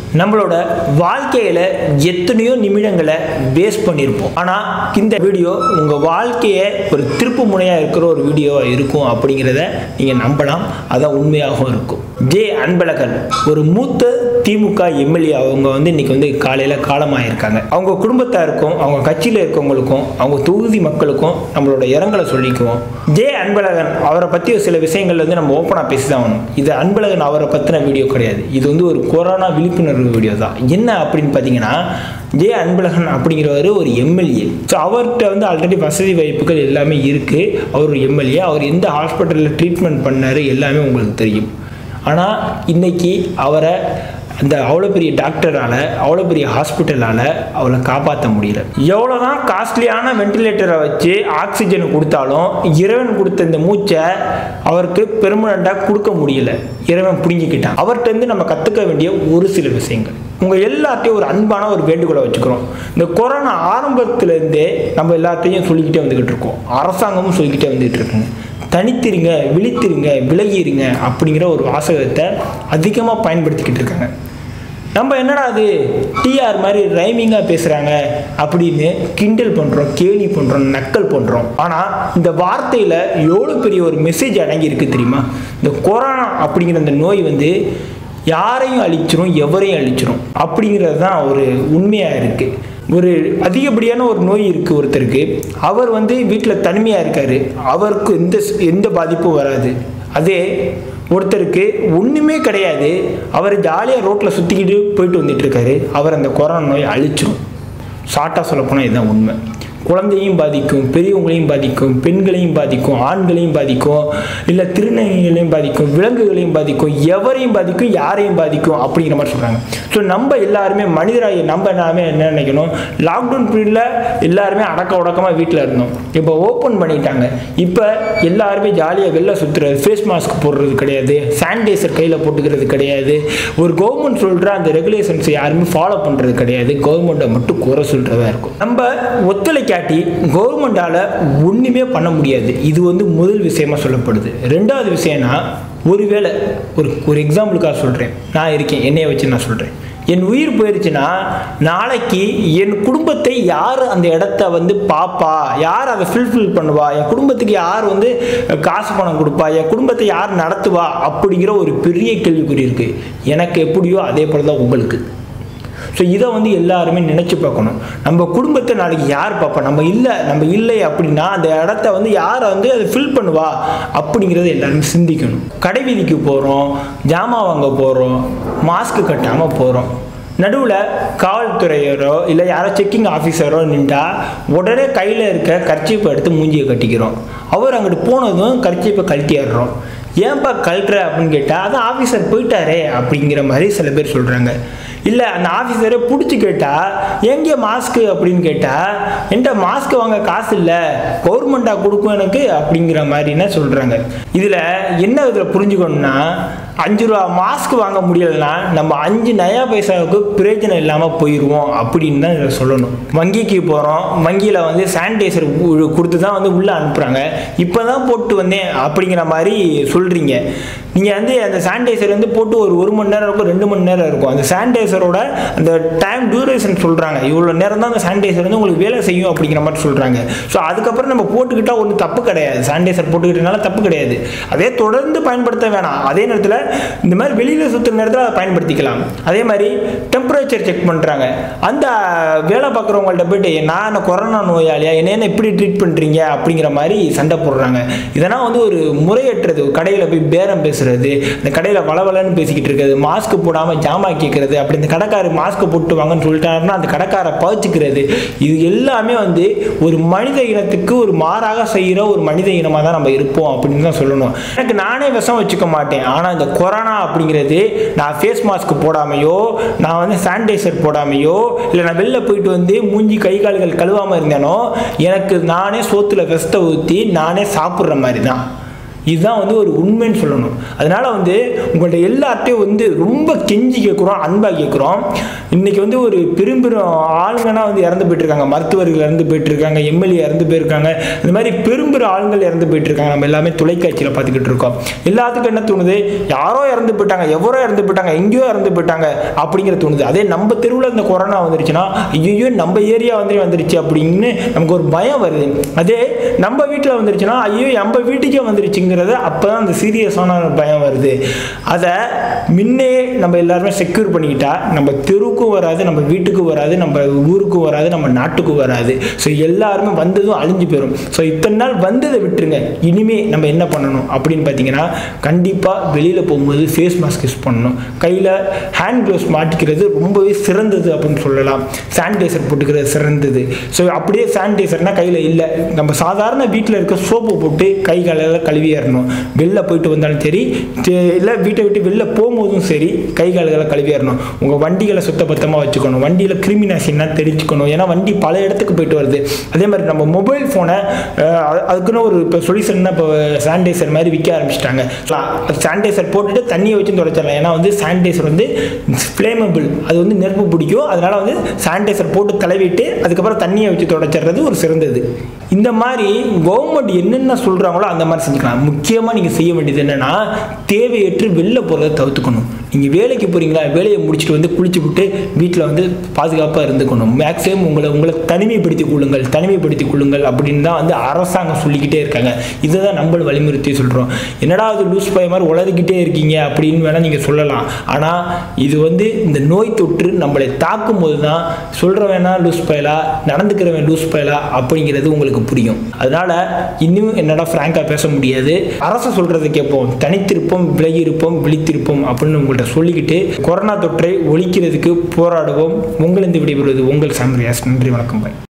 நம்மளோட வாழ்க்கையில் எத்தனையோ நிமிடங்களை வேஸ்ட் பண்ணியிருப்போம் ஆனால் இந்த வீடியோ உங்கள் வாழ்க்கையை ஒரு திருப்பு முனையாக இருக்கிற ஒரு வீடியோவாக இருக்கும் அப்படிங்கிறத நீங்கள் நம்பலாம் அதான் உண்மையாகவும் இருக்கும் ஜே அன்பழகன் ஒரு மூத்த திமுக எம்எல்ஏ அவங்க வந்து இன்னைக்கு வந்து காலையில் காலமாயிருக்காங்க அவங்க குடும்பத்தாருக்கும் அவங்க கட்சியில் இருக்கவங்களுக்கும் அவங்க தொகுதி மக்களுக்கும் நம்மளோட இரங்கலை சொல்லிக்குவோம் ஜே அன்பழகன் அவரை பற்றி சில விஷயங்கள் வந்து நம்ம ஓப்பனாக பேசி தான் ஆகணும் இது அன்பழகன் அவரை பற்றின வீடியோ கிடையாது இது வந்து ஒரு கொரோனா விழிப்புணர்வு வீடியோ தான் என்ன அப்படின்னு பார்த்தீங்கன்னா ஜே அன்பழகன் அப்படிங்கிறவர் ஒரு எம்எல்ஏ ஸோ அவர்கிட்ட வந்து ஆல்ரெடி வசதி வாய்ப்புகள் எல்லாமே இருக்குது அவர் ஒரு எம்எல்ஏ அவர் எந்த ஹாஸ்பிட்டலில் ட்ரீட்மெண்ட் பண்ணார் எல்லாமே உங்களுக்கு தெரியும் ஆனால் இன்னைக்கு அவரை அந்த அவ்வளோ பெரிய டாக்டரால் அவ்வளோ பெரிய ஹாஸ்பிட்டலால் அவளை காப்பாற்ற முடியல எவ்வளோ தான் காஸ்ட்லியான வென்டிலேட்டரை வச்சு ஆக்சிஜன் கொடுத்தாலும் இறைவன் கொடுத்த இந்த மூச்சை அவருக்கு பெர்மனண்ட்டாக கொடுக்க முடியல இறைவன் பிடுங்கிக்கிட்டான் அவர்கிட்டருந்து நம்ம கற்றுக்க வேண்டிய ஒரு சில விஷயங்கள் உங்கள் எல்லாத்தையும் ஒரு அன்பான ஒரு வேண்டுகோளை வச்சுக்கிறோம் இந்த கொரோனா ஆரம்பத்துலேருந்தே நம்ம எல்லாத்தையும் சொல்லிக்கிட்டே வந்துக்கிட்டு இருக்கோம் அரசாங்கமும் சொல்லிக்கிட்டே வந்துக்கிட்டு இருக்குங்க தனித்திருங்க விழித்திருங்க விலகிருங்க அப்படிங்கிற ஒரு வாசகத்தை அதிகமாக பயன்படுத்திக்கிட்டு இருக்காங்க நம்ம என்னடா அது டிஆர் மாதிரி ரைமிங்காக பேசுகிறாங்க அப்படின்னு கிண்டல் பண்ணுறோம் கேலி பண்ணுறோம் நக்கல் பண்ணுறோம் ஆனால் இந்த வார்த்தையில் எவ்வளோ பெரிய ஒரு மெசேஜ் அடங்கியிருக்கு தெரியுமா இந்த கொரோனா அப்படிங்கிற அந்த நோய் வந்து யாரையும் அழிச்சிரும் எவரையும் அழிச்சிரும் அப்படிங்கிறது தான் ஒரு உண்மையாக இருக்குது ஒரு அதிகப்படியான ஒரு நோய் இருக்குது ஒருத்தருக்கு அவர் வந்து வீட்டில் தனிமையாக இருக்கார் அவருக்கு எந்த எந்த பாதிப்பும் வராது அதே ஒருத்தருக்கு ஒன்றுமே கிடையாது அவர் ஜாலியாக ரோட்டில் சுற்றிக்கிட்டு போயிட்டு வந்துட்டு இருக்காரு அவர் அந்த கொரோனா நோய் அழிச்சிரும் ஷார்ட்டாக சொல்லப்போனால் இதுதான் உண்மை குழந்தையும் பாதிக்கும் பெரியவங்களையும் பாதிக்கும் பெண்களையும் பாதிக்கும் ஆண்களையும் பாதிக்கும் இல்லை திருநங்கைகளையும் பாதிக்கும் விலங்குகளையும் பாதிக்கும் எவரையும் பாதிக்கும் யாரையும் பாதிக்கும் அப்படிங்கிற மாதிரி சொல்கிறாங்க ஸோ நம்ம எல்லாருமே மனிதராக நம்ம எல்லாமே என்ன நினைக்கணும் லாக்டவுன் பீரியடில் எல்லாருமே அடக்க உடக்கமாக வீட்டில் இருந்தோம் இப்போ ஓப்பன் பண்ணிட்டாங்க இப்போ எல்லாருமே ஜாலியாக வெளில சுற்றுறது ஃபேஸ் மாஸ்க் போடுறது கிடையாது சானிடைசர் கையில் போட்டுக்கிறது கிடையாது ஒரு கவர்மெண்ட் சொல்கிற அந்த ரெகுலேஷன்ஸ் யாருமே ஃபாலோ பண்ணுறது கிடையாது கவர்மெண்ட்டை மட்டும் குறை சொல்கிறதா இருக்கும் நம்ம ஒத்துழைக்க காட்டி கவர்மெண்டால் ஒன்றுமே பண்ண முடியாது இது வந்து முதல் விஷயமா சொல்லப்படுது ரெண்டாவது விஷயம்னா ஒருவேளை ஒரு ஒரு எக்ஸாம்பிளுக்காக சொல்கிறேன் நான் இருக்கேன் என்னைய வச்சு நான் சொல்கிறேன் என் உயிர் போயிருச்சுன்னா நாளைக்கு என் குடும்பத்தை யார் அந்த இடத்த வந்து பார்ப்பா யார் அதை ஃபில்ஃபில் பண்ணுவா என் குடும்பத்துக்கு யார் வந்து காசு பணம் கொடுப்பா என் குடும்பத்தை யார் நடத்துவா அப்படிங்கிற ஒரு பெரிய கேள்விக்குறி இருக்குது எனக்கு எப்படியோ அதே போல் தான் உங்களுக்கு ஸோ இதை வந்து எல்லாருமே நினச்சி பார்க்கணும் நம்ம குடும்பத்தை நாளைக்கு யார் பார்ப்பா நம்ம இல்லை நம்ம இல்லை அப்படின்னா அந்த இடத்த வந்து யாரை வந்து அதை ஃபில் பண்ணுவா அப்படிங்கிறத எல்லாருமே சிந்திக்கணும் கடை வீதிக்கு போகிறோம் ஜாமான் வாங்க போகிறோம் மாஸ்க் கட்டாமல் போகிறோம் நடுவில் காவல்துறையரோ இல்லை யாரோ செக்கிங் ஆஃபீஸரோ நின்றா உடனே கையில் இருக்க கர்ச்சீப்பை எடுத்து மூஞ்சியை கட்டிக்கிறோம் அவர் அங்கிட்டு போனதும் கர்ச்சீப்பை கழட்டிடுறோம் ஏன்பா கழட்டுற அப்படின்னு கேட்டால் அதான் ஆஃபீஸர் போயிட்டாரே அப்படிங்கிற மாதிரி சில பேர் சொல்கிறாங்க இல்லை அந்த ஆஃபீஸரை பிடிச்சி கேட்டால் எங்கே மாஸ்க்கு அப்படின்னு கேட்டால் என்கிட்ட மாஸ்க் வாங்க காசு இல்லை கவர்மெண்ட்டாக கொடுக்கும் எனக்கு அப்படிங்கிற மாதிரின்னு சொல்கிறாங்க இதில் என்ன இதில் புரிஞ்சுக்கணும்னா அஞ்சு ரூபா மாஸ்க் வாங்க முடியலைன்னா நம்ம அஞ்சு நயா பைசாவுக்கு பிரயோஜனம் இல்லாமல் போயிடுவோம் அப்படின்னு தான் இதில் சொல்லணும் வங்கிக்கு போகிறோம் வங்கியில் வந்து சானிடைசர் கொடுத்து தான் வந்து உள்ளே அனுப்புகிறாங்க இப்போ தான் போட்டு வந்தேன் அப்படிங்கிற மாதிரி சொல்கிறீங்க நீங்கள் வந்து அந்த சானிடைசர் வந்து போட்டு ஒரு ஒரு மணி நேரம் இருக்கும் ரெண்டு மணி நேரம் இருக்கும் அந்த சானிடைசரோட அந்த டைம் டியூரேஷன் சொல்கிறாங்க இவ்வளோ நேரம் தான் அந்த சானிடைசர் வந்து உங்களுக்கு வேலை செய்யும் அப்படிங்கிற மாதிரி சொல்கிறாங்க ஸோ அதுக்கப்புறம் நம்ம போட்டுக்கிட்டால் ஒன்றும் தப்பு கிடையாது சானிடைசர் போட்டுக்கிட்டனால தப்பு கிடையாது அதே தொடர்ந்து பயன்படுத்த வேணாம் அதே நேரத்தில் இந்த மாதிரி வெளியில் சுற்றுற நேரத்தில் அதை பயன்படுத்திக்கலாம் அதே மாதிரி டெம்பரேச்சர் செக் பண்ணுறாங்க அந்த வேலை பார்க்குறவங்கள்ட்ட போயிட்டு நான் என்ன கொரோனா நோயாளியா என்ன என்ன இப்படி ட்ரீட் பண்ணுறீங்க அப்படிங்கிற மாதிரி சண்டை போடுறாங்க இதெல்லாம் வந்து ஒரு முறையற்றது கடையில் போய் பேரம் பேசுறது இந்த கடையில் வளவலன்னு பேசிக்கிட்டு இருக்கிறது மாஸ்க் போடாமல் ஜாமா கேட்கறது அப்படி இந்த கடைக்காரர் மாஸ்க் போட்டு வாங்கன்னு சொல்லிட்டாருன்னா அந்த கடைக்காரை பழிச்சுக்கிறது இது எல்லாமே வந்து ஒரு மனித இனத்துக்கு ஒரு மாறாக செய்கிற ஒரு மனித இனமாக தான் நம்ம இருப்போம் அப்படின்னு தான் சொல்லணும் எனக்கு நானே விஷம் வச்சுக்க மாட்டேன் ஆனால் இந்த கொரோனா அப்படிங்கிறது நான் ஃபேஸ் மாஸ்க் போடாமையோ நான் வந்து சானிடைசர் போடாமையோ இல்லை நான் வெளில போயிட்டு வந்து மூஞ்சி கை கால்கள் கழுவாமல் இருந்தேனோ எனக்கு நானே சோத்துல வெஸ்ட்டை ஊற்றி நானே சாப்பிட்ற மாதிரி தான் இதுதான் வந்து ஒரு உண்மைன்னு சொல்லணும் அதனால வந்து உங்கள்ட்ட எல்லார்ட்டையும் வந்து ரொம்ப கெஞ்சி கேட்குறோம் அன்பாக கேட்குறோம் இன்னைக்கு வந்து ஒரு பெரும் பெரும் ஆளுங்கன்னா வந்து இறந்து போயிட்டு இருக்காங்க மருத்துவர்கள் இறந்து போயிட்டு இருக்காங்க எம்எல்ஏ இறந்து போயிருக்காங்க இந்த மாதிரி பெரும் பெரும் ஆளுங்கள் இறந்து போயிட்டு இருக்காங்க நம்ம எல்லாமே தொலைக்காட்சியில் பார்த்துக்கிட்டு இருக்கோம் எல்லாத்துக்கும் என்ன தோணுது யாரோ இறந்து போயிட்டாங்க எவரோ இறந்து போயிட்டாங்க எங்கேயோ இறந்து போயிட்டாங்க அப்படிங்கிற தோணுது அதே நம்ம தெருவில் இந்த கொரோனா வந்துருச்சுன்னா ஐயோ நம்ம ஏரியா வந்து வந்துருச்சு அப்படின்னு நமக்கு ஒரு பயம் வருது அதே நம்ம வீட்டில் வந்துருச்சுன்னா ஐயோ நம்ம வீட்டுக்கே வந்துருச்சுங்கிறத அப்போ தான் அந்த சீரியஸான பயம் வருது அதை முன்னே நம்ம எல்லாருமே செக்யூர் பண்ணிக்கிட்டா நம்ம தெருவுக்கும் வராது நம்ம வீட்டுக்கும் வராது நம்ம ஊருக்கும் வராது நம்ம நாட்டுக்கும் வராது ஸோ எல்லாருமே வந்ததும் அழிஞ்சு போயிடும் ஸோ இத்தனை நாள் வந்ததை விட்டுருங்க இனிமே நம்ம என்ன பண்ணணும் அப்படின்னு பார்த்தீங்கன்னா கண்டிப்பாக வெளியில் போகும்போது ஃபேஸ் மாஸ்க் யூஸ் பண்ணணும் கையில் ஹேண்ட் க்ளவுஸ் மாட்டிக்கிறது ரொம்பவே சிறந்தது அப்படின்னு சொல்லலாம் சானிடைசர் போட்டுக்கிறது சிறந்தது ஸோ அப்படியே சானிடைசர்னா கையில் இல்லை நம்ம சாதாரண வீட்டில் இருக்க சோப்பு போட்டு கை காலெல்லாம் கழுவிடணும் வெளில போயிட்டு வந்தாலும் சரி இல்லை வீட்டை விட்டு வெளில போகும்போதும் சரி கை கால்களை கழுவிடணும் உங்கள் வண்டிகளை சுத்தபத்தமாக வச்சுக்கணும் வண்டியில் கிருமி நாசினா தெரிஞ்சுக்கணும் ஏன்னா வண்டி பல இடத்துக்கு போயிட்டு வருது அதே மாதிரி நம்ம மொபைல் ஃபோனை அதுக்குன்னு ஒரு இப்போ சொல்யூஷன் இப்போ சானிடைசர் மாதிரி விற்க ஆரம்பிச்சிட்டாங்க சானிடைசர் போட்டுட்டு தண்ணியை வச்சு துடைச்சிடலாம் ஏன்னா வந்து சானிடைசர் வந்து ஃப்ளேமபிள் அது வந்து நெருப்பு பிடிக்கும் அதனால வந்து சானிடைசர் போட்டு தடவிட்டு அதுக்கப்புறம் தண்ணியை வச்சு துடைச்சிடுறது ஒரு சிறந்தது இந்த மாதிரி கவர்மெண்ட் என்னென்ன சொல்கிறாங்களோ அந்த மாதிரி செஞ்சுக்கலாம் முக்கியமாக நீங்கள் செய்ய வேண்டியது என்னென்னா தேவையற்று வெளில போகிறத தவிர்த்துக்கணும் நீங்கள் வேலைக்கு போகிறீங்களா வேலையை முடிச்சுட்டு வந்து குளிச்சு விட்டு வீட்டில் வந்து பாதுகாப்பாக இருந்துக்கணும் மேக்ஸிமம் உங்களை உங்களை தனிமைப்படுத்திக் கொள்ளுங்கள் தனிமைப்படுத்திக் கொள்ளுங்கள் அப்படின்னு தான் வந்து அரசாங்கம் சொல்லிக்கிட்டே இருக்காங்க இதை தான் நம்மளும் வலியுறுத்தி சொல்கிறோம் என்னடா அது லூஸ் பய மாதிரி உளறிக்கிட்டே இருக்கீங்க அப்படின்னு வேணால் நீங்கள் சொல்லலாம் ஆனால் இது வந்து இந்த நோய் தொற்று நம்மளை தாக்கும் போது தான் சொல்கிற வேணா லூஸ் பயலா நடந்துக்கிறவன் லூஸ் பயலா அப்படிங்கிறது உங்களுக்கு புரியும் அதனால இன்னும் என்னடா ஃப்ராங்காக பேச முடியாது அரசு சொல்கிறத கேட்போம் தனித்திருப்போம் விலகி இருப்போம் விழித்திருப்போம் அப்படின்னு உங்கள்கிட்ட சொல்லிக்கிட்டு கொரோனா தொற்றை ஒழிக்கிறதுக்கு போராடுவோம் உங்களிருந்து விடைபெறுவது உங்கள் சாம்ரியாஸ் நன்றி வணக்கம் பாய்